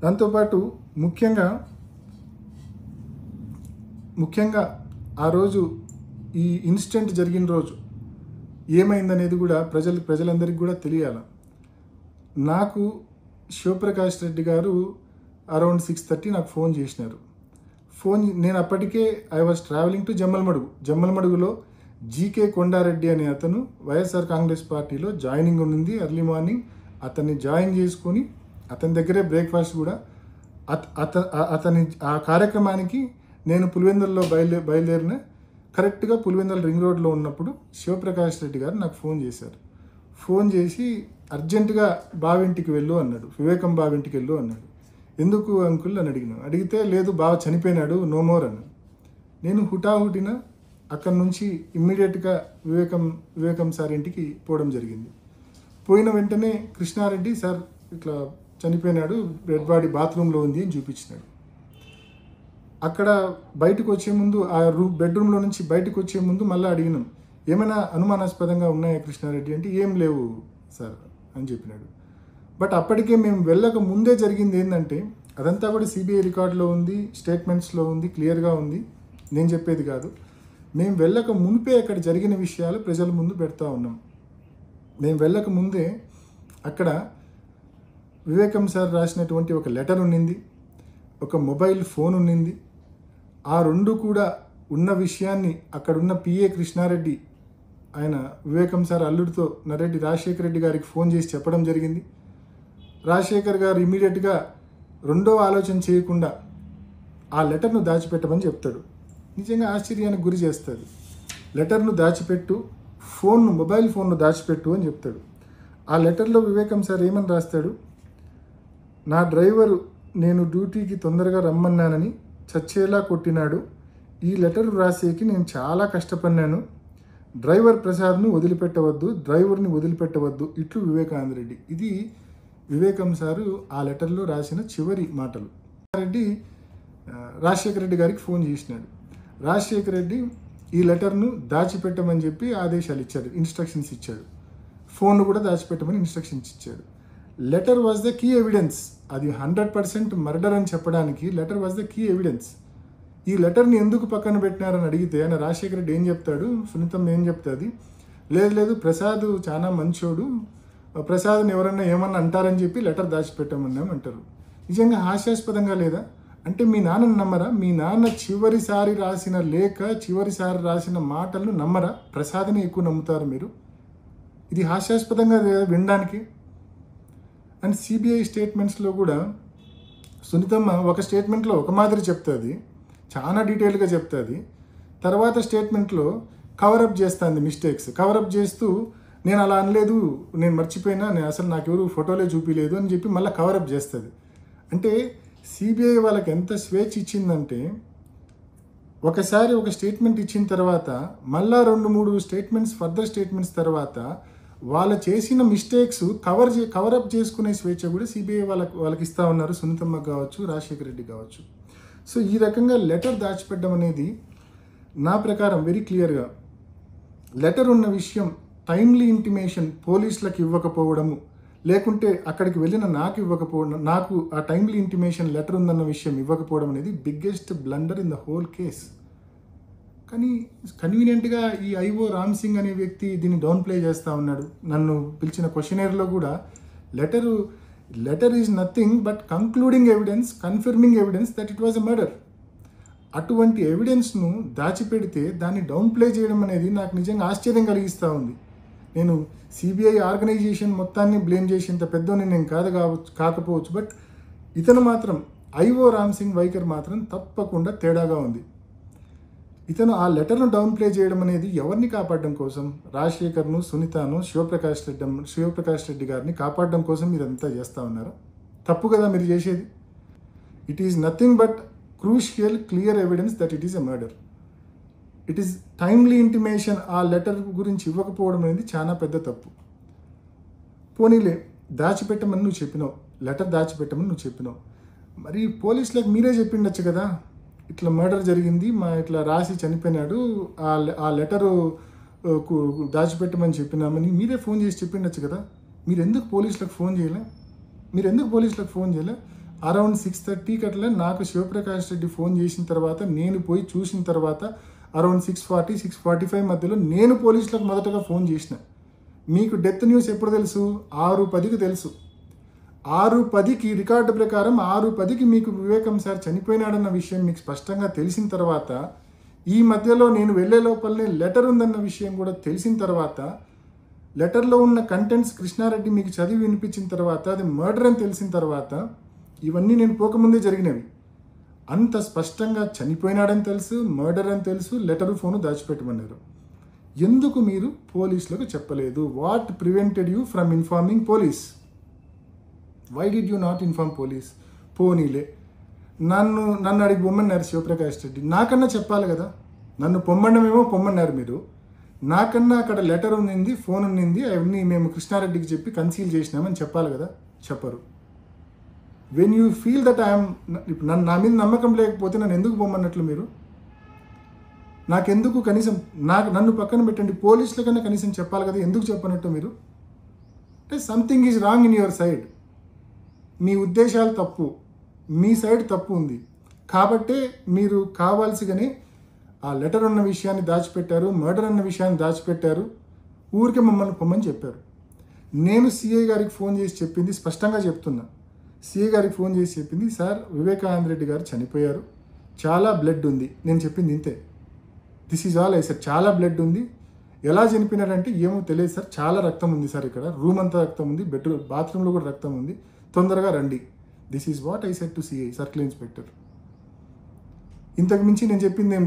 దాంతోపాటు ముఖ్యంగా ముఖ్యంగా ఆ రోజు ఈ ఇన్సిడెంట్ జరిగిన రోజు ఏమైందనేది కూడా ప్రజలు ప్రజలందరికీ కూడా తెలియాలి నాకు Shivaprakash Reddy garu around six thirty నాకు ఫోన్ చేసినారు ఫోన్ నేను అప్పటికే I was travelling to Jammalamadugu జమ్మలమడుగులో జీకే కొండారెడ్డి అనే అతను వైఎస్ఆర్ కాంగ్రెస్ పార్టీలో జాయినింగ్ ఉంది ఎర్లీ మార్నింగ్ అతన్ని జాయిన్ చేసుకొని అతని దగ్గరే బ్రేక్ఫాస్ట్ కూడా అత అత ఆ- అతని ఆ కార్యక్రమానికి నేను పులివెందుల్లో బయలుదే బయలుదేరిన కరెక్ట్గా పులివెందుల రింగ్ రోడ్లో ఉన్నప్పుడు శివప్రకాష్ రెడ్డి గారు నాకు ఫోన్ చేశారు ఫోన్ చేసి అర్జెంటుగా బావింటికి వెళ్ళు అన్నాడు వివేకం బావింటికి వెళ్ళు అన్నాడు ఎందుకు అంకుల్ అని అడిగినాను అడిగితే లేదు బావ చనిపోయినాడు నో మోర్ అన్నాడు నేను హుటాహుటిన అక్కడి నుంచి ఇమ్మీడియట్గా వివేకం వివేకం సార్ ఇంటికి పోవడం జరిగింది పోయిన వెంటనే కృష్ణారెడ్డి సార్ ఇట్లా చనిపోయినాడు డెడ్ బాడీ బాత్రూంలో ఉంది అని చూపించినాడు అక్కడ బయటకు వచ్చే ముందు ఆ రూ బెడ్రూమ్లో నుంచి బయటకు వచ్చే ముందు మళ్ళీ అడిగినాం ఏమైనా అనుమానాస్పదంగా ఉన్నాయా కృష్ణారెడ్డి అంటే ఏం లేవు సార్ అని చెప్పినాడు బట్ అప్పటికే మేము వెళ్ళక ముందే జరిగింది ఏంటంటే అదంతా కూడా సిబిఐ రికార్డులో ఉంది స్టేట్మెంట్స్లో ఉంది క్లియర్గా ఉంది నేను చెప్పేది కాదు మేము వెళ్ళక మునిపే అక్కడ జరిగిన విషయాలు ప్రజల ముందు పెడతా ఉన్నాం మేము వెళ్ళక ముందే అక్కడ వివేకం సార్ రాసినటువంటి ఒక లెటర్ ఉన్నింది ఒక మొబైల్ ఫోన్ ఉన్నింది ఆ రెండు కూడా ఉన్న విషయాన్ని అక్కడున్న పిఏ కృష్ణారెడ్డి ఆయన వివేకం సార్ అల్లుడితో నరెడ్డి రాజశేఖర రెడ్డి గారికి ఫోన్ చేసి చెప్పడం జరిగింది రాజశేఖర్ గారు ఇమీడియట్గా రెండో ఆలోచన చేయకుండా ఆ లెటర్ను దాచిపెట్టమని చెప్తాడు నిజంగా ఆశ్చర్యానికి గురి చేస్తుంది లెటర్ను దాచిపెట్టు ఫోన్ను మొబైల్ ఫోన్ను దాచిపెట్టు అని చెప్తాడు ఆ లెటర్లో వివేకం సార్ ఏమని రాస్తాడు నా డ్రైవరు నేను డ్యూటీకి తొందరగా రమ్మన్నానని చచ్చేలా కొట్టినాడు ఈ లెటర్ రాసేకి నేను చాలా కష్టపడినాను డ్రైవర్ ప్రసాద్ను వదిలిపెట్టవద్దు డ్రైవర్ని వదిలిపెట్టవద్దు ఇట్లు వివేకానంద రెడ్డి ఇది వివేకం సారు ఆ లెటర్లో రాసిన చివరి మాటలు రెడ్డి ఆ, రాజశేఖర రెడ్డి గారికి ఫోన్ చేసినాడు రాజశేఖర రెడ్డి ఈ లెటర్ను దాచిపెట్టమని చెప్పి ఆదేశాలు ఇచ్చాడు ఇన్స్ట్రక్షన్స్ ఇచ్చాడు ఫోన్ కూడా దాచిపెట్టమని ఇన్స్ట్రక్షన్స్ ఇచ్చాడు letter was the key evidence అది హండ్రెడ్ పర్సెంట్ మర్డర్ అని చెప్పడానికి letter was the key evidence ఈ లెటర్ని ఎందుకు పక్కన పెట్టినారని అడిగితే ఆయన రాజశేఖర రెడ్డి ఏం చెప్తాడు సునీతం ఏం చెప్తుంది లేదు లేదు ప్రసాద్ చాలా మంచోడు ప్రసాద్ని ఎవరన్నా ఏమన్నా అంటారని చెప్పి లెటర్ దాచిపెట్టామన్నాం అంటారు నిజంగా హాస్యాస్పదంగా లేదా అంటే మీ నాన్నని నమ్మరా మీ నాన్న చివరిసారి రాసిన లేఖ చివరిసారి రాసిన మాటలను నమ్మరా ప్రసాద్ని ఎక్కువ నమ్ముతారు మీరు ఇది హాస్యాస్పదంగా లేదా వినడానికి అండ్ సిబిఐ స్టేట్మెంట్స్లో కూడా సునీతమ్మ ఒక స్టేట్మెంట్లో ఒక మాదిరి చెప్తుంది చాలా డీటెయిల్గా చెప్తుంది తర్వాత స్టేట్మెంట్లో కవరప్ చేస్తుంది మిస్టేక్స్ కవరప్ చేస్తూ నేను అలా అనలేదు నేను మర్చిపోయినా నేను అసలు నాకు ఎవరు ఫోటోలే చూపించలేదు అని చెప్పి మళ్ళీ కవరప్ చేస్తుంది అంటే సిబిఐ వాళ్ళకి ఎంత స్వేచ్ఛ ఇచ్చిందంటే ఒకసారి ఒక స్టేట్మెంట్ ఇచ్చిన తర్వాత మళ్ళా రెండు మూడు స్టేట్మెంట్స్ ఫర్దర్ స్టేట్మెంట్స్ తర్వాత వాళ్ళు చేసిన మిస్టేక్స్ కవర్ చే కవరప్ చేసుకునే స్వేచ్ఛ కూడా సిబిఐ వాళ్ళకి వాళ్ళకి ఇస్తా ఉన్నారు సునీతమ్మ కావచ్చు రాజశేఖర రెడ్డి కావచ్చు సో ఈ రకంగా లెటర్ దాచిపెట్టడం అనేది నా ప్రకారం వెరీ క్లియర్గా లెటర్ ఉన్న విషయం టైమ్లీ ఇంటిమేషన్ పోలీసులకు ఇవ్వకపోవడము లేకుంటే అక్కడికి వెళ్ళిన నాకు ఇవ్వకపోవడం నాకు ఆ టైమ్లీ ఇంటిమేషన్ లెటర్ ఉందన్న విషయం ఇవ్వకపోవడం అనేది biggest blunder in the whole case కానీ కన్వీనియంట్గా ఈ ఐఓ రామ్ సింగ్ అనే వ్యక్తి దీన్ని డౌన్ ప్లే చేస్తూ ఉన్నాడు నన్ను పిలిచిన క్వశ్చనర్లో కూడా letter letter is nothing but concluding evidence confirming evidence that it was a murder అటువంటి ఎవిడెన్స్ను దాచిపెడితే దాన్ని డౌన్ ప్లే చేయడం అనేది నాకు నిజంగా ఆశ్చర్యం కలిగిస్తూ ఉంది నేను సిబిఐ ఆర్గనైజేషన్ మొత్తాన్ని బ్లేమ్ చేసేంత పెద్దోని నేను కాదు కావచ్చు కాకపోవచ్చు బట్ ఇతను మాత్రం ఐఓ రామ్ సింగ్ వైఖరి మాత్రం తప్పకుండా తేడాగా ఉంది ఇతను ఆ లెటర్ను డౌన్ ప్లే చేయడం అనేది ఎవరిని కాపాడడం కోసం రాజశేఖర్ను సునీతను శివప్రకాష్ రెడ్డి శివప్రకాష్ రెడ్డి గారిని కాపాడడం కోసం మీరు అంతా చేస్తూ ఉన్నారు తప్పు కదా మీరు చేసేది it is nothing but crucial clear evidence that it is a murder it is timely intimation ఆ లెటర్ గురించి ఇవ్వకపోవడం అనేది చాలా పెద్ద తప్పు పోనీలే దాచిపెట్టమని నువ్వు చెప్పినావు లెటర్ దాచిపెట్టమని నువ్వు చెప్పినావు మరి పోలీసులకు మీరే చెప్పిండొచ్చు కదా ఇట్లా మర్డర్ జరిగింది మా ఇట్లా రాసి చనిపోయినాడు ఆ లె- ఆ లెటరు ఆ, కు- దాచిపెట్టమని చెప్పినామని మీరే ఫోన్ చేసి చెప్పిండొచ్చు కదా మీరు ఎందుకు పోలీసులకు ఫోన్ చేయలే మీరు ఎందుకు పోలీసులకు ఫోన్ చేయలే అరౌండ్ సిక్స్ థర్టీకి అట్లా నాకు శివప్రకాష్ రెడ్డి ఫోన్ చేసిన తర్వాత నేను పోయి చూసిన తర్వాత around six forty six forty five మధ్యలో నేను పోలీసులకు మొదటగా ఫోన్ చేసిన మీకు డెత్ న్యూస్ ఎప్పుడు తెలుసు ఆరు పదికి తెలుసు ఆరు పదికి రికార్డు ప్రకారం ఆరు పదికి మీకు వివేకం సార్ చనిపోయినాడన్న విషయం మీకు స్పష్టంగా తెలిసిన తర్వాత ఈ మధ్యలో నేను వెళ్ళే లోపలనే లెటర్ ఉందన్న విషయం కూడా తెలిసిన తర్వాత లెటర్లో ఉన్న కంటెంట్స్ కృష్ణారెడ్డి మీకు చదివి వినిపించిన తర్వాత అది మర్డర్ అని తెలిసిన తర్వాత ఇవన్నీ నేను పోకముందే జరిగినవి అంత స్పష్టంగా చనిపోయినాడని తెలుసు మర్డర్ అని తెలుసు లెటర్ ఫోను దాచిపెట్టమన్నారు ఎందుకు మీరు పోలీసులకు చెప్పలేదు what prevented you from informing police why did you not inform police పోనీలే నన్ను నన్ను అడిగి పొమ్మన్నారు శివప్రకాష్ రెడ్డి నాకన్నా చెప్పాలి కదా నన్ను పొమ్మనమేమో పొమ్మన్నారు మీరు నాకన్నా అక్కడ లెటర్ ఉన్నింది ఫోన్ ఉన్నింది అవన్నీ మేము కృష్ణారెడ్డికి చెప్పి కన్సీల్ చేసినామని చెప్పాలి కదా చెప్పరు when you feel that I'm నన్ను నా మీద నమ్మకం లేకపోతే నన్ను ఎందుకు పొమ్మన్నట్లు మీరు నాకెందుకు కనీసం నాకు నన్ను పక్కన పెట్టండి పోలీసుల కన్నా కనీసం చెప్పాలి కదా ఎందుకు చెప్పనట్టు మీరు అంటే something is wrong in your side మీ ఉద్దేశాలు తప్పు మీ సైడ్ తప్పు ఉంది కాబట్టే మీరు కావాల్సిగానే ఆ లెటర్ ఉన్న విషయాన్ని దాచిపెట్టారు మర్డర్ అన్న విషయాన్ని దాచిపెట్టారు ఊరికే మమ్మల్ని పొమ్మని చెప్పారు నేను సిఐ గారికి ఫోన్ చేసి చెప్పింది స్పష్టంగా చెప్తున్నా సిఐ గారికి ఫోన్ చేసి చెప్పింది సార్ వివేకానంద రెడ్డి గారు చనిపోయారు చాలా బ్లడ్ ఉంది నేను చెప్పింది ఇంతే this is all I sir చాలా బ్లడ్ ఉంది ఎలా చనిపోయినారంటే ఏమో తెలియదు సార్ చాలా రక్తం ఉంది సార్ ఇక్కడ రూమ్ అంతా రక్తం ఉంది బెడ్రూమ్ బాత్రూంలో కూడా రక్తం ఉంది తొందరగా రండి this is what I said to CI circle inspector ఇంతకు మించి నేను చెప్పింది ఏం